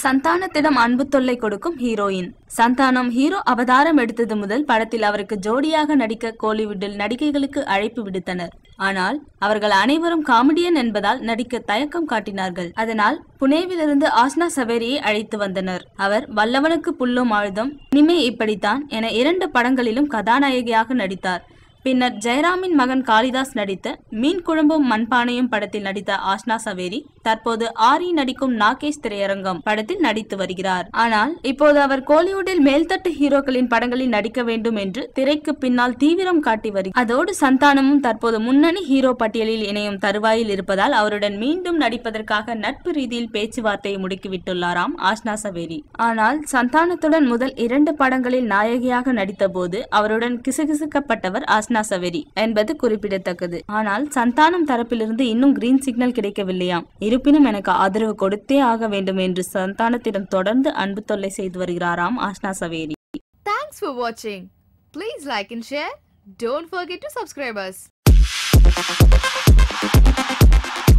சந்தானத்திடம் அன்பு தொல்லை கொடுக்கும் ஹீரோயின் சந்தானம் ஹீரோ அவதாரம் எடுத்தது முதல் படத்தில் அவருக்கு ஜோடியாக நடிக்க கோலிவுட்டில் நடிகைகளுக்கு அழைப்பு விடுத்தனர் ஆனால் அவர்கள் அனைவரும் காமெடியன் என்பதால் நடிக்க தயக்கம் காட்டினார்கள் அதனால் புனேவிலிருந்து ஆஸ்னா சவேரியை அழைத்து வந்தனர் அவர் வல்லவனுக்கு புல்லும் ஆயுதம் இனிமே இப்படித்தான் என இரண்டு படங்களிலும் கதாநாயகியாக நடித்தார் பின்னர் ஜெயராமின் மகன் காளிதாஸ் நடித்த மீன் குழம்பும் மண்பானையும் படத்தில் நடித்த ஆஷ்னா சவேரி தற்போது ஆரி நடிக்கும் நாகேஷ் திரையரங்கம் படத்தில் நடித்து வருகிறார் ஆனால் இப்போது அவர் கோலிவுட்டில் மேல்தட்டு ஹீரோக்களின் படங்களில் நடிக்க வேண்டும் என்று திரைக்கு பின்னால் தீவிரம் காட்டி வருகிறார் அதோடு சந்தானமும் தற்போது முன்னணி ஹீரோ பட்டியலில் இணையும் தருவாயில் இருப்பதால் அவருடன் மீண்டும் நடிப்பதற்காக நட்பு ரீதியில் பேச்சுவார்த்தையை முடுக்கிவிட்டுள்ளாராம் ஆஷ்னா சவேரி ஆனால் சந்தானத்துடன் முதல் இரண்டு படங்களில் நாயகியாக நடித்தபோது அவருடன் கிசுகிசுக்கப்பட்டவர் ஆஸ்னா சவேரி என்பது குறிப்பிடத்தக்கது ஆனால் சந்தானம் தரப்பிலிருந்து இன்னும் கிரீன் சிக்னல் கிடைக்கவில்லையாம் இருப்பினும் எனக்கு ஆதரவு கொடுத்தே ஆக வேண்டும் என்று சந்தானத்திடம் தொடர்ந்து அன்பு தொல்லை செய்து வருகிறாராம் ஆஷ்னா Saveri Thanks for watching. Please like and share. Don't forget to subscribe us.